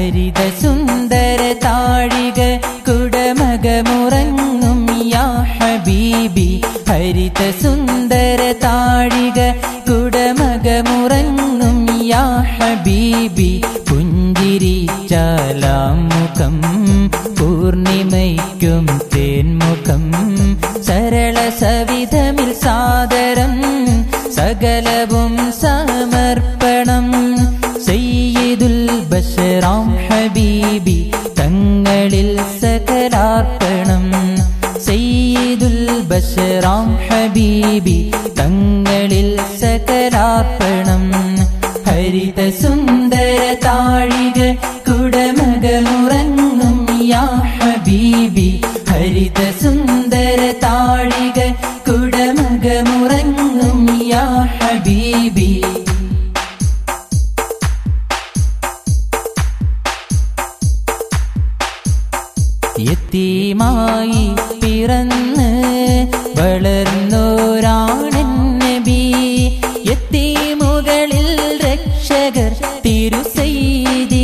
ഹരിത സുന്ദര താഴിക കുടമകമുറങ്ങും യാ ഹബീബി ഹരിത സുന്ദര താഴിക കുടമകമുറങ്ങും യാ ഹബീബി പുഞ്ചിരിച്ചാലാമുഖം പൂർണിമയ്ക്കും തേൻമുഖം സരള സവിധമിൽ സാദരം സകലവും സമർപ്പണം സയ്യിദുൽ ബഷറാം ഹബീബി തങ്ങളിൽ സകലാർപ്പണം സയ്യിദുൽ ബഷറാം ഹബീബി തങ്ങളിൽ സകലാർപ്പണം ഹരിത സുന്ദര താഴിക കുടമകമുറങ്ങും യാ ഹബീബി ഹരിത സുന്ദര താഴിക കുടമകമുറങ്ങും യാ ഹബീബി യത്തീമായി പിറന്ന് വളർന്നോരാണൻ നബി യത്തീമുകളിൽ രക്ഷകർ തിരുസൈതി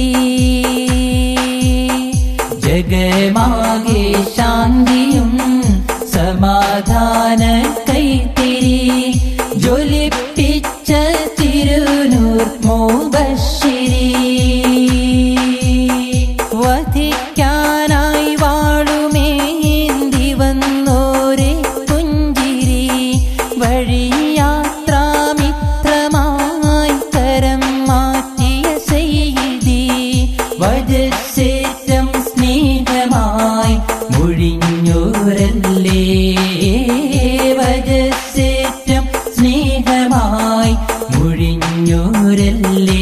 ജഗമാകെ ശാന്തിയും സമാധാന കൈത്തിരി ജ്വലിപ്പിച്ച തിരുനൂർ മോബശ്ശിരി വധിക്കാനായി വാളുമേന്തി വന്നോരെ പുഞ്ചിരി വഴിയാത്രാമിത്രമായി കരം മാറ്റിയ സെയ്തി വജസേറ്റം സ്നേഹമായി മുഴിഞ്ഞോരല്ലേ വജസേറ്റം സ്നേഹമായി മുഴിഞ്ഞോരല്ലേ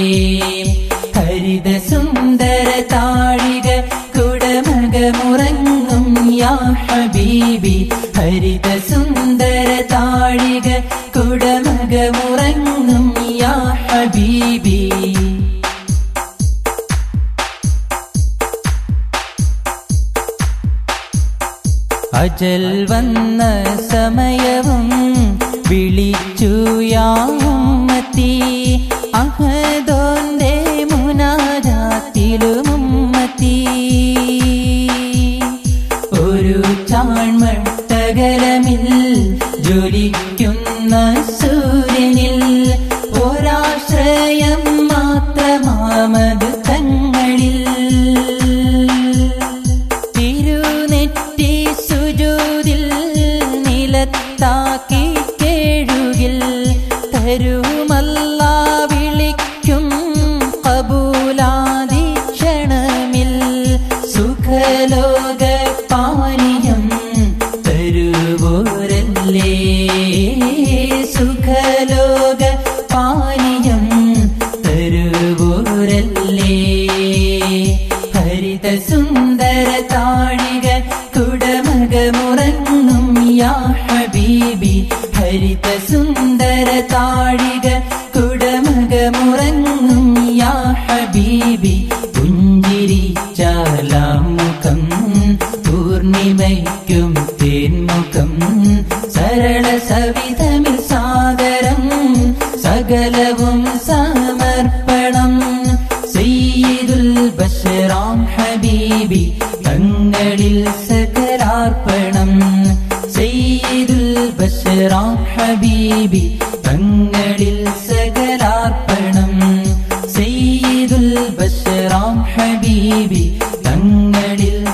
ഹരിത സുന്ദര താഴിക കുടമകമുറങ്ങും യാ ഹബീബി ഹരിത സുന്ദര താഴിക കുടമകമുറങ്ങും യാ ഹബീബി അജൽ വന്ന സമയവും വിളിച്ചു യാമത്തി അഹദോന്റെ മുനാജാത്തിലുമുമ്മത്തി ഒരു ചാൺമട്ടകലമിൽ ജ്വലിക്കുന്ന സൂര്യനിൽ ഒരാശ്രയം മാത്രമാമത് തങ്ങളിൽ തിരുനെറ്റി സുജൂതിൽ നിലത്താക്കി കേഴുകിൽ തരുമല്ല വിളിക്കും കബൂലാതി ക്ഷണമിൽ സുഖലോക പാനീയം തരുവോരല്ലേ സുഖലോക പാനീയം തരുവോരല്ലേ ഹരിത സുന്ദര താഴിക കുടമകമുറങ്ങും യാ ഹബീബി ഹരിത സുന്ദര താഴിക കുടമകമുറങ്ങും യാ ഹബീബി പുഞ്ചിരിച്ചാലാമുഖം പൂർണിമയ്ക്കും തേൻമുഖം സരള സവിധമിൽ സാഗരം സകലവും സമർപ്പണം സയ്യിദുൽ ബഷറാം ഹബീബി തങ്ങളിൽ സകലാർപ്പണം സയ്യിദുൽ ബഷറാം ഹബീബി തങ്ങളിൽ സകലാർപ്പണം സയ്യിദുൽ ബഷറാം ഹബീബി തങ്ങളിൽ